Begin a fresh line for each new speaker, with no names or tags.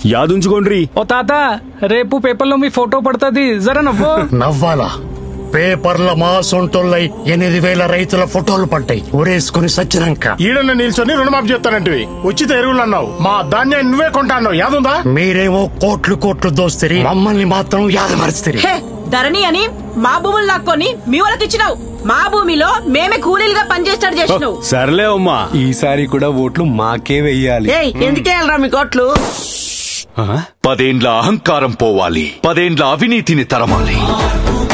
యాదుంచుకోండ్రి
ఓ తాత రేపు పేపర్లో మీ ఫోటో పడుతుంది జర నవ్వు
నవ్వాలా పేపర్ల మా సొంటోళ్ళై ఎనిమిది వేల రైతుల ఫోటోలు పడ్డాయి ఊరేసుకుని సచ్చినాక
ఈడన్న నిల్చొని రుణమాఫీ చేస్తానంటివి ఉచిత ఎరువులు అన్నావు మా ధాన్యాన్ని నువ్వే కొంటా అన్నావు యాదుందా
మీరేమో కోట్లు కోట్లు దోస్తిరి మమ్మల్ని మాత్రం యాదమరుస్తారు
హే ధరణి అని మా భూములు లాక్కొని మీ వాళ్ళకి ఇచ్చినావు మా భూమిలో మేమే కూలీలుగా పనిచేస్తాడు చేసినావు
సర్లే అమ్మా
ఈసారి కూడా ఓట్లు మాకే వెయ్యాలి
ఏయ్ ఎందుకే వెళ్ళరా మీ కోట్లు
పదేండ్ల అహంకారం పోవాలి పదేండ్ల అవినీతిని తరమాలి